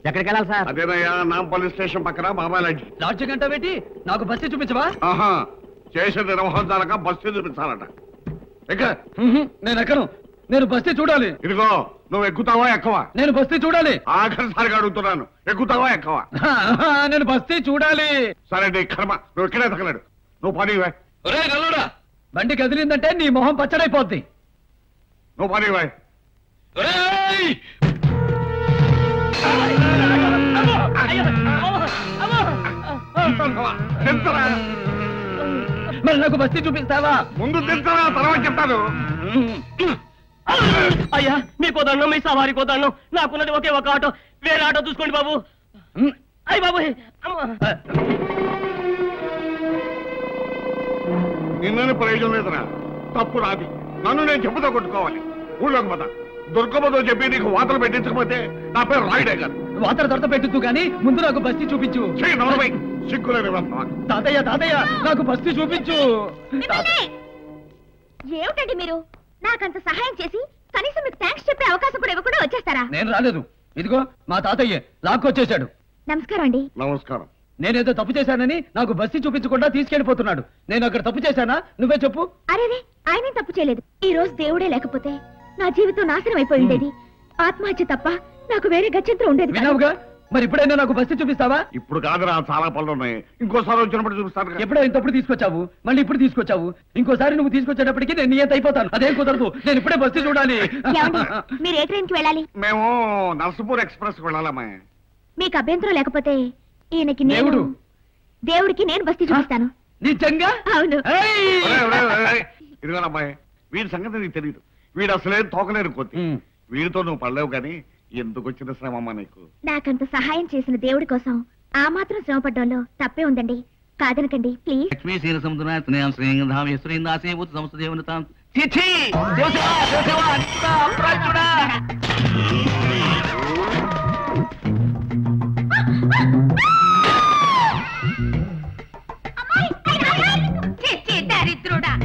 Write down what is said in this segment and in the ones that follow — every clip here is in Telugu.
ఎక్కడికి వెళ్ళాలి సార్ అదేనయ్యా నాంపల్లి స్టేషన్ పక్కన బాబాయ్ లాంటి లాడ్జ్ గంట పెట్టి నాకు బస్సు చూపించవా ఆహా చేసిన నిర్వహించాలక బస్సు చూపించాలట ఎక్క నేను ఎక్కను నేను బస్తీ చూడాలి ఇదిగో నువ్వు ఎక్కుతావా ఎక్కవా నేను బస్తీ చూడాలి ఆఖరిసారిగా అడుగుతున్నాను ఎక్కుతావా ఎక్కవా నేను బస్తీ చూడాలి సరే నీ కర్మ నువ్వు ఇక్కడే తగలడు నువ్వు పని ఇవ్వాయి ఒరేయ్ నల్లుడా బండి కదిలిందంటే నీ మొహం పచ్చడైపోద్ది నువ్వు పని ఇవ్వాయి ఒరేయ్! తింటరా మరి నాకు బస్తీ చూపిస్తావా ముందు తింటరా తర్వాత చెప్తాను అయ్యా మీకు దండం మీ సవారికి దండం నాకున్నది ఒకే ఒక ఆటో వేరే ఆటో చూసుకోండి బాబు అయ్యి బాబు నిన్నని ప్రయోజనం లేదురా తప్పు రాది నన్ను నేను చెప్పుతో కొట్టుకోవాలి ఊళ్ళోకి పోతా దుర్గమ్మతో చెప్పి నీకు వాతలు పెట్టించకపోతే నా పేరు రాయుడే కాదు వాతర దొరత పెట్టు కానీ ముందు నాకు బస్తీ చూపించు చెయ్యి నవరమై సిగ్గులేని వ్యవస్థ తాతయ్య తాతయ్య నాకు బస్తీ చూపించు మిమ్మల్ని! ఏమిటండి మీరు నాకంత సహాయం చేసి కనీసం మీకు థ్యాంక్స్ చెప్పే అవకాశం కూడా ఇవ్వకుండా వచ్చేస్తారా నేను రాలేదు ఇదిగో మా తాతయ్య లాక్కొచ్చేశాడు నమస్కారం అండి నమస్కారం నేనేదో తప్పు చేశానని నాకు బస్తీ చూపించకుండా తీసుకెళ్లిపోతున్నాడు నేను అక్కడ తప్పు చేశానా నువ్వే చెప్పు అరేరే ఆయనేం తప్పు చేయలేదు ఈ రోజు దేవుడే లేకపోతే నా జీవితం నాశనం అయిపోయి ఉండేది ఆత్మహత్య తప్ప నాకు వేరే గత్యంతరం ఉండేది కాదు. విన్నావుగా మరి ఇప్పుడైనా నాకు బస్తీ చూపిస్తావా ఇప్పుడు కాదురా చాలా పనులు ఉన్నాయి ఇంకోసారి వచ్చినప్పుడు చూపిస్తాను కదా. ఎప్పుడో ఇంతప్పుడు తీసుకొచ్చావు మళ్ళీ ఇప్పుడు తీసుకొచ్చావు ఇంకోసారి నువ్వు తీసుకొచ్చేటప్పటికి నేను నియంత అయిపోతాను అదేం కుదరదు నేను ఇప్పుడే బస్తీ చూడాలి ఏమండి మీరు ఏ ట్రైన్ కి వెళ్ళాలి మేము నర్సపూర్ ఎక్స్ప్రెస్ వెళ్ళాలమ్మా మీకు అభ్యంతరం లేకపోతే ఈయనకి నేను దేవుడు. దేవుడికి నేను బస్తీ చూపిస్తాను నిజంగా అవును ఏయ్! ఒరేయ్, ఒరేయ్, ఒరేయ్. ఇదిగోనమ్మాయి వీడి సంగతి నీకు తెలియదు వీడు అసలే తోకలేరు కొద్ది ఉమ్. వీడితో నువ్వు పడలేవు కానీ ఎందుకు వచ్చిన శ్రమమ్మా నీకు నాకంత సహాయం చేసిన దేవుడి కోసం ఆ మాత్రం శ్రమపడ్డంలో తప్పే ఉందండి కాదనకండి ప్లీజ్ లక్ష్మీ శ్రీ సముద్ర త్రయం శ్రీంగధామ శ్రీందాసేభూత సంస్థ దేవనతాం చిచ్చి శివశివ శివశివ అంతా అప్రాచుడా దరిద్రుడా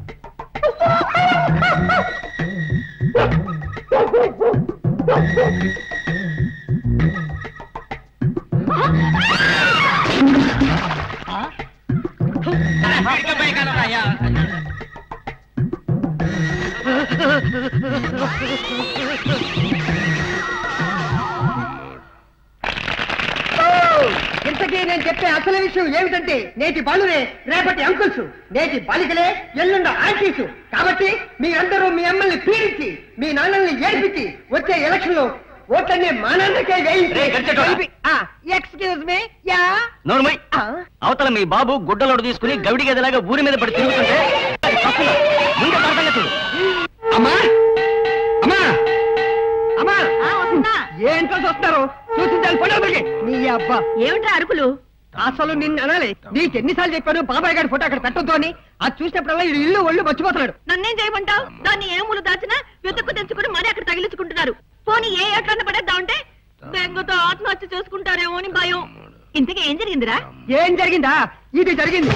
ఇంతకీ నేను చెప్పే అసలు విషయం ఏమిటంటే నేటి బాలురే రేపటి అంకుల్స్ నేటి బాలికలే ఎల్లుండ ఆంటీస్ కాబట్టి మీరందరూ మీ అమ్మల్ని పీడించి మీ నాన్నల్ని ఏడిపించి వచ్చే ఎలక్షన్ లో ఓట్లన్నీ మా నాన్నకే రేయ్, గడిచెట్టోడా. ఎక్స్క్యూజ్ మీ యా నోరుమై అవతల మీ బాబు గుడ్డలోడు తీసుకుని గవిడి గదిలాగా ఊరి మీద పడి తిరుగుతుంటే అది తప్పులా. ముందే పడతానే చూడు అమ్మా అమ్మా అమ్మా ఏంటో చూస్తారు చూసించాలి పడవకి నీ అబ్బా ఏమిట్రా అరుకులు అసలు నిన్ను అనాలి నీకు ఎన్నిసార్లు చెప్పాను బాబాయ్ గారి ఫోటో అక్కడ పెట్టొద్దు అని అది చూసినప్పుడల్లా వీడు ఇల్లు ఒళ్ళు మర్చిపోతున్నాడు నన్నేం చేయమంటావు దాన్ని ఏ మూలు దాచినా వెతుక్కు తెచ్చుకుని మరీ అక్కడ తగిలించుకుంటున్నారు పోనీ ఏ ఎట్లన్న పడేద్దామంటే బెంగతో ఆత్మహత్య చేసుకుంటారేమో అని భయం ఇంతకీ ఏం జరిగిందిరా ఏం జరిగిందా ఇది జరిగింది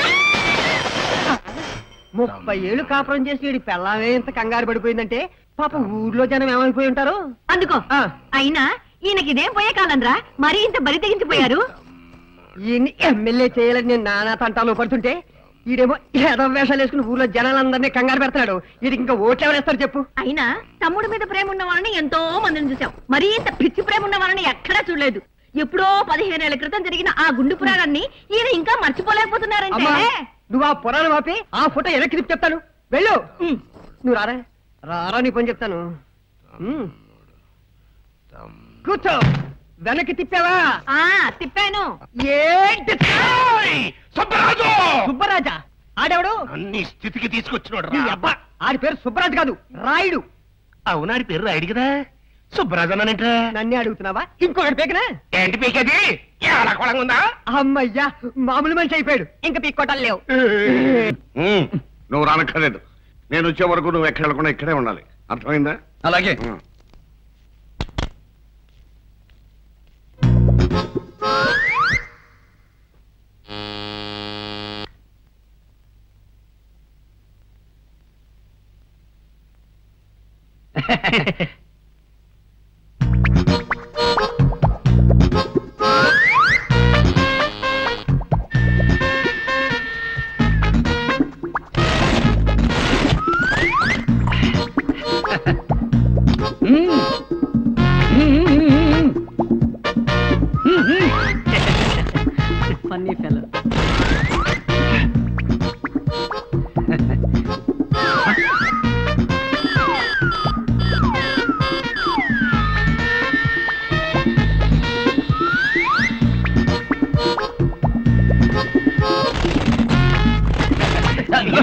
ముప్పై ఏళ్ళు కాపురం చేసి వీడి పెళ్ళామే ఇంత కంగారు పడిపోయిందంటే పాప ఊర్లో జనం ఏమైపోయి ఉంటారు అందుకో ఆ. అయినా ఈయనకి ఇదేం పోయే కాలంరా మరీ ఇంత బరి తెగించిపోయారు ఈయన్ని ఎమ్మెల్యే చేయాలని నేను నానా తంటాలు పడుతుంటే ఈడేమో ఏదో వేషాలు వేసుకుని ఊర్లో జనాలందరినీ కంగారు పెడతాడు వీడికి ఇంకా ఓట్లు ఎవరేస్తారు చెప్పు అయినా తమ్ముడు మీద ప్రేమ ఉన్న వాళ్ళని ఎంతో మందిని చూసాం మరీ ఇంత పిచ్చి ప్రేమ ఉన్న వాళ్ళని ఎక్కడా చూడలేదు ఎప్పుడో పదిహేనేళ్ల క్రితం జరిగిన ఆ గుండు పురాణాన్ని ఈయన ఇంకా మర్చిపోలేకపోతున్నారంటే అమ్మా నువ్వు ఆ పురాణం ఆపి ఆ ఫోటో వెనక్కి తిప్పి చెప్తాను వెళ్ళు ఉమ్. నువ్వు రారా రారా నీ పని చెప్తాను ఉమ్. కూర్చో వెనక్కి తిప్పావా ఆ తిప్పాను ఏంటి సుబ్బరాజు సుబ్బరాజా ఆడెవడు అన్ని స్థితికి తీసుకొచ్చినోడు నీ అబ్బా ఆడి పేరు సుబ్బరాజు కాదు రాయుడు అవునాడి పేరు రాయుడు కదా సుబ్బరాజు అన్నానంట నన్నే అడుగుతున్నావా ఇంకొకటి పేకనా ఏంటి పీకది ఏడాకోళంగా ఉందా అమ్మయ్యా మామూలు మనిషి అయిపోయాడు ఇంకా పీక్కోటాలు లేవు ఉమ్, నువ్వు రానక్కర్లేదు నేను వచ్చే వరకు నువ్వు ఎక్కడ వెళ్ళకుండా ఇక్కడే ఉండాలి అర్థమైందా అలాగే ఉమ్.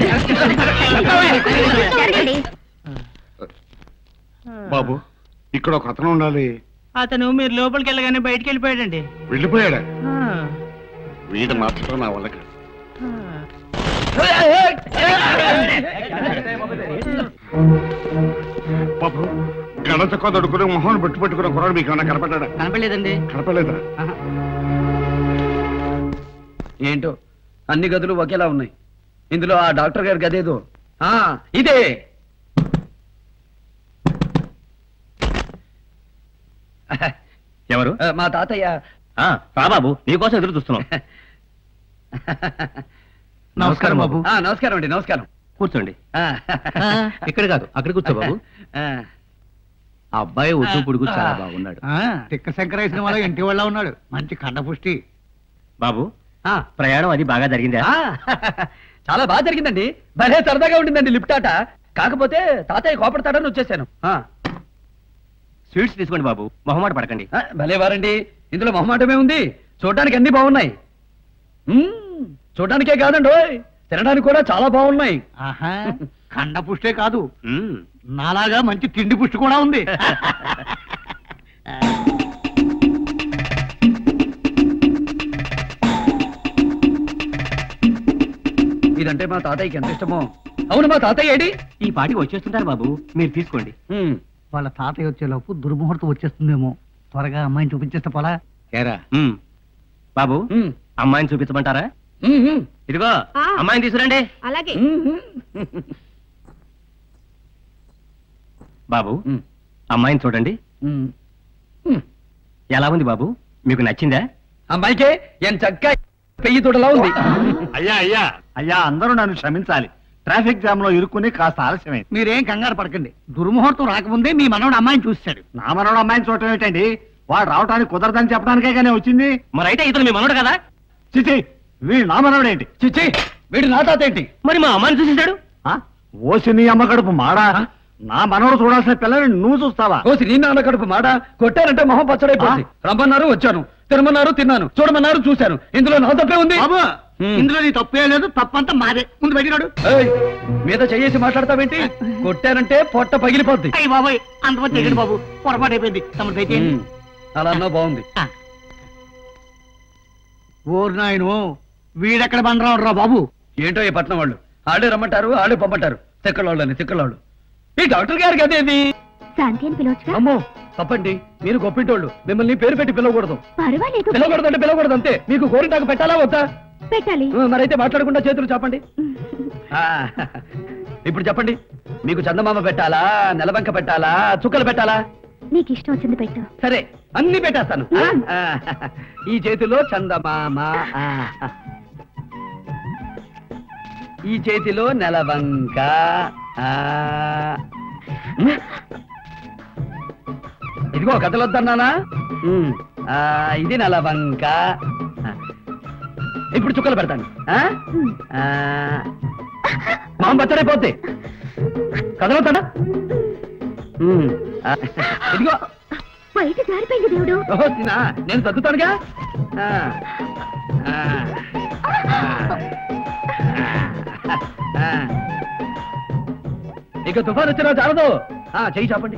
జరగండి బాబు ఇక్కడ ఒక అతను ఉండాలి అతను మీరు లోపలికి వెళ్ళగానే బయటికి వెళ్ళిపోయాడండి వెళ్ళిపోయాడా వీడు మార్చడం నా వల్ల కాదు బాబు గణత కొదడుకుని మొహం పెట్టి పెట్టుకున్న కుర్రాడు మీకు ఏమైనా కనపడ్డా కనపడలేదండి కనపడలేదా ఏంటో అన్ని గదులు ఒకేలా ఉన్నాయి ఇందులో ఆ డాక్టర్ గారి గదేదో ఆ, ఇదే ఎవరు ఆ, మా తాతయ్య ఆ, రా బాబు నీకోసం ఎదురు చూస్తున్నాం నమస్కారం బాబు ఆ, నమస్కారం అండి నమస్కారం కూర్చోండి ఆ, ఇక్కడ కాదు అక్కడ కూర్చో బాబు ఆ, ఆ అబ్బాయి ఒడ్డు పొడుగు చాలా బాగున్నాడు తిక్క శంకరేసిన వాళ్ళ ఇంటి వాళ్ళ ఉన్నాడు మంచి కండపుష్టి బాబు ఆ, ప్రయాణం అది బాగా జరిగిందా ఆ, చాలా బాగా జరిగిందండి భలే సరదాగా ఉండిందండి లిఫ్ట్ ఆట కాకపోతే తాతయ్య కోపడతాడని వచ్చేసాను ఆ, స్వీట్స్ తీసుకోండి బాబు మొహమాట పడకండి ఆ, భలే వారండి ఇందులో మొహమాటమే ఉంది చూడడానికి అన్ని బాగున్నాయి మ్మ్, చూడడానికే కాదండి ఓయ్, తినడానికి కూడా చాలా బాగున్నాయి ఆహా కండపుష్టే కాదు మ్మ్. నాలాగా మంచి తిండి పుష్టి కూడా ఉంది ఇదంటే మా తాతయ్యకి ఎంత ఇష్టమో అవును మా తాతయ్య ఏడి ఈ పాటికి వచ్చేస్తుంటారు బాబు మీరు తీసుకోండి మ్మ్. వాళ్ళ తాతయ్య వచ్చేలోపు దుర్ముహూర్తం వచ్చేస్తుందేమో త్వరగా అమ్మాయిని చూపించేస్తే పోలా కేరా బాబు మ్మ్. అమ్మాయిని చూపించమంటారా మ్మ్, మ్మ్. ఇదిగో ఆ. అమ్మాయిని తీసుకురండి అలాగే మ్మ్, బాబు మ్మ్. అమ్మాయిని చూడండి మ్మ్. మ్మ్. ఎలా ఉంది బాబు మీకు నచ్చిందా అమ్మాయికే ఎంత చక్క పెయ్యి తోటలా ఉంది అయ్యా అయ్యా అయ్యా అందరూ నన్ను క్షమించాలి ట్రాఫిక్ జామ్ లో ఇరుక్కుని కాస్త ఆలస్యమైంది మీరేం కంగారు పడకండి దుర్ముహూర్తం రాకముందే మీ మనవడు అమ్మాయిని చూస్తాడు నా మనోడు అమ్మాయిని చూడటం ఏంటండి వాడు రావటానికి కుదరదని చెప్పడానికే కానీ వచ్చింది మరి అయితే ఇతను మీ మనోడు కదా చిచి వీడు నా మనోడు ఏంటి చిచ్చి వీడు నా తాత ఏంటి మరి మా అమ్మాయిని చూసేశాడు ఆ? ఓసి నీ అమ్మ కడుపు మాడా నా మనోడు చూడాల్సిన పిల్లని నువ్వు చూస్తావా కోసి నీ నాన్న కడుపు మాట కొట్టారంటే మొహం పచ్చడైపోయింది రమ్మన్నారు వచ్చాను తినమన్నారు తిన్నాను చూడమన్నారు చూశాను ఇందులో నా తప్పే ఉంది బాబు హ్మ్. ఇందులో నీ తప్పే లేదు తప్పంతా మాదే ముందు పెట్టినాడు ఏయ్, మీద చెయ్యేసి మాట్లాడతావేంటి కొట్టానంటే పొట్ట పగిలిపోద్ది అయ్యి బాబాయ్ అంతమంది తెగండి బాబు పొరపాటు అయిపోయింది తమరు దయచేయండి ఉమ్, అలా అన్నా బాగుంది ఓరు నాయను వీడెక్కడ బండరాడు రా బాబు ఏంటో ఈ పట్నం వాళ్ళు ఆడే రమ్మంటారు ఆడే పంపంటారు తిక్కలోళ్ళని తిక్కలోళ్ళు ఈ డాక్టర్ గారికి అదేంది శాంతి అని పిలవచ్చుగా అమ్మో తప్పండి మీరు గొప్పింటోళ్ళు మిమ్మల్ని పేరు పెట్టి పిలవకూడదు పర్వాలేదు పిలవకూడదు అంటే పిలవకూడదు అంతే మీకు గోరింటాకు పెట్టాలా వద్దా పెట్టాలి ఆ, మరైతే మాట్లాడకుండా చేతులు చెప్పండి ఆ, ఇప్పుడు చెప్పండి మీకు చందమామ పెట్టాలా నెలబంక పెట్టాలా చుక్కలు పెట్టాలా నీకు ఇష్టం వచ్చింది పెట్టు సరే అన్ని పెట్టేస్తాను ఆ, ఆ, ఈ చేతిలో చందమామ ఆ, ఈ చేతిలో నెలవంక ఆ, ఉమ్. ఇదిగో కథలు వద్దన్నానా ఉమ్, ఆ, ఇది నెలవంక ఆ, ఇప్పుడు చుక్కలు పెడతాను ఆ? ఆ, మామ బచ్చడైపోద్ది కదలవుతాడా ఉమ్, ఆ, ఇదిగో బయట జారిపోయింది దేవుడు ఓహో తినా నేను సర్దుతానుగా ఆ, ఆ, ఆ, ఆ. ఇక తుఫాన్ వచ్చినా చాలదు ఆ, చెయ్యి చాపండి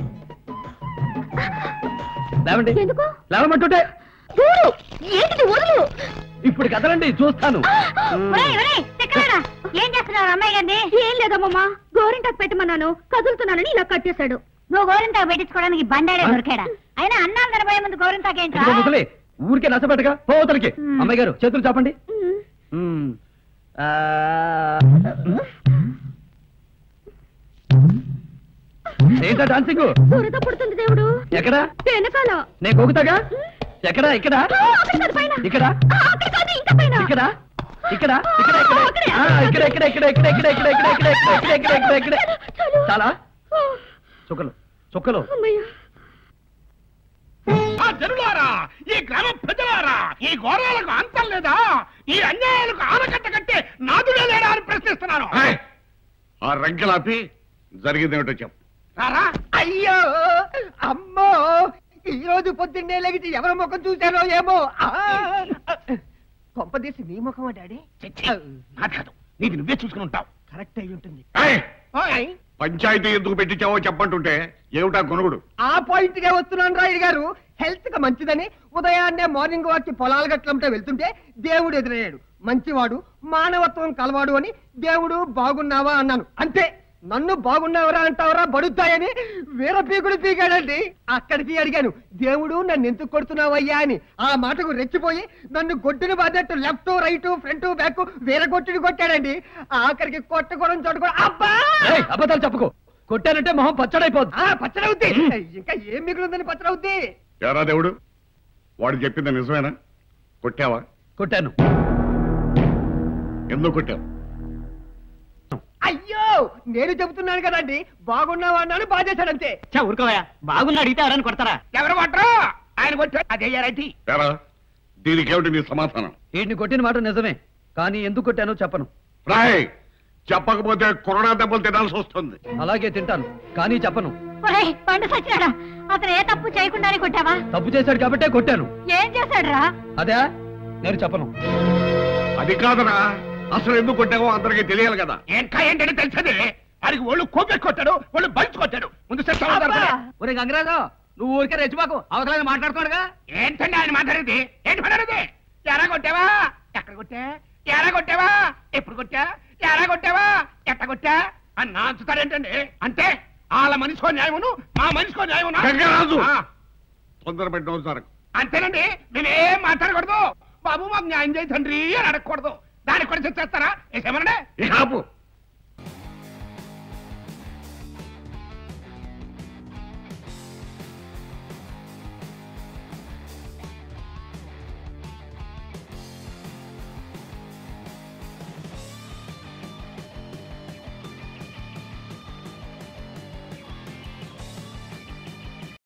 లేవండి ఎందుకు లేవమంటుంటే చూడు ఏంటిది వదులు ఇప్పుడు కదలండి చూస్తాను ఒరేయ్, ఒరేయ్, తిక్కలారా, ఏం చేస్తున్నావు అమ్మాయి గారిని ఏం లేదమ్మమ్మా గోరింటాకు పెట్టమన్నాను కదులుతున్నానని ఇలా కట్టేశాడు నువ్వు గోరింటాకు పెట్టించుకోవడానికి బండాడే దొరికాడా అయినా అన్నాలు తినబోయే ముందు గోరింటాకు ఇదిగో ముసలి ఊరికే నచ్చబెట్టగా పోతలకి మ్. అమ్మాయి గారు చేతులు చాపండి మ్. ఆ, ఏంటా డాన్సింగ్ దురద పుడుతుంది దేవుడు ఎక్కడ వెనకాల నేను గోగుతాగా ఎక్కడ ఇక్కడ ఆ, అక్కడ కాదు పైన ఇక్కడ ఆ, అక్కడ కాదు ఇంకా పైన ఇక్కడ ఇక్కడ ఇక్కడ ఇక్కడ అక్కడే. ఆ, ఇక్కడ ఇక్కడ ఇక్కడ ఇక్కడ ఇక్కడ ఇక్కడ ఇక్కడ ఇక్కడ ఇక్కడ ఇక్కడ ఇక్కడ ఇక్కడ ఇక్కడ చాలా చుక్కలు చుక్కలు అమ్మయ్య ఆ జనులారా ఈ గ్రామ ప్రజలారా ఈ ఘోరాలకు అంతం లేదా ఈ అన్యాయాలకు ఆనకట్ట కట్టే నాదుడే లేడా అని ప్రశ్నిస్తున్నాను ఆ రంకెలాపి జరిగిందేమిటో చెప్పు రారా అయ్యో అమ్మో ఈ రోజు పొద్దున్నే లెగిచి ఎవరి ముఖం చూశానో ఏమో ఆ! కొంపదీసి నీ ముఖమా డాడీ నాది కాదు నీది నువ్వే చూసుకుని ఉంటావు కరెక్ట్ అయి ఉంటుంది ఏయ్! ఓయ్, పంచాయతీ ఎందుకు పెట్టించావో చెప్పంటుంటే ఏమిటా కొనుగుడు ఆ పాయింట్ గా వస్తున్నాను రాయుడు గారు హెల్త్ గా మంచిదని ఉదయాన్నే మార్నింగ్ వాక్ కి పొలాల గట్లంటే వెళ్తుంటే దేవుడు ఎదురయ్యాడు మంచివాడు మానవత్వం కలవాడు అని దేవుడు బాగున్నావా అన్నాను అంతే నన్ను బాగున్నావరా అంటావరా బడుద్దాయని వీర పీకుడు పీకాడండి అక్కడికి అడిగాను దేవుడు నన్ను ఎందుకు కొడుతున్నావయ్యా అని ఆ మాటకు రెచ్చిపోయి నన్ను గొడ్డును బాధట్టు లెఫ్ట్ రైట్ ఫ్రంట్ బ్యాక్ వీర కొట్టుడు కొట్టాడండి ఆఖరికి కొట్టకూడదు చోటుకోవడం అబ్బా ఏయ్, అబద్ధాలు చెప్పుకో కొట్టానంటే మొహం పచ్చడైపోద్ది ఆ పచ్చడవుద్ది ఇంకా ఏం మిగులుందని పచ్చడవుద్ది ఎరా దేవుడు వాడు చెప్పింది నిజమేనా కొట్టావా కొట్టాను ఎందుకు కొట్టావు అయ్యో నేను చెబుతున్నాను కదండి బాగున్నావా అన్నాను బాధేశాడంతే చా ఊరుకోవా బాగున్నా అడిగితే ఎవరైనా కొడతారా ఎవరు కొట్టరు ఆయన కొట్టాడు అదే రైటీ ఎరా దీనికి ఏమిటి నీ సమాధానం వీడిని కొట్టిన మాట నిజమే కానీ ఎందుకు కొట్టానో చెప్పను రాయ్ చెప్పకపోతే కరోనా దెబ్బలు తినాల్సి వస్తుంది అలాగే తింటాను కానీ చెప్పను ఒరేయ్ పండు సచ్చినాడా అతను ఏ తప్పు చేయకుండానే కొట్టావా తప్పు చేశాడు కాబట్టే కొట్టాను ఏం చేశాడురా అదే నేను చెప్పను అది కాదనా అసలు ఎందుకు కొట్టావో అందరికీ తెలియాలి కదా ఇంకా ఏంటని తెలిసేది వాడికి ఒళ్ళు కోపె కొట్టాడు ఒళ్ళు బంచ్ కొట్టాడు ముందు అబ్బా! ఒరే గంగరాజు నువ్వు ఊరికే రెచ్చిపోకు అవతల మాట్లాడుకోడుగా ఏంటండి ఆయన మాట్లాడేది ఏంటి మాట్లాడేది ఎరా కొట్టావా ఎక్కడ కొట్టా ఎరా కొట్టావా ఎప్పుడు కొట్టా ఎరా కొట్టావా ఎట్ట కొట్టా అని నాచుతారేంటండి అంటే వాళ్ళ మనిషికో న్యాయమును మా మనిషికో న్యాయమునా గంగరాజు! ఆ, తొందర పెట్టిన సార్ అంతేనండి మేమేం మాట్లాడకూడదు బాబు మాకు న్యాయం చేయి తండ్రి అని అడగకూడదు దానికి కూడా చేస్తారా ఏమనండి ఇక ఆపు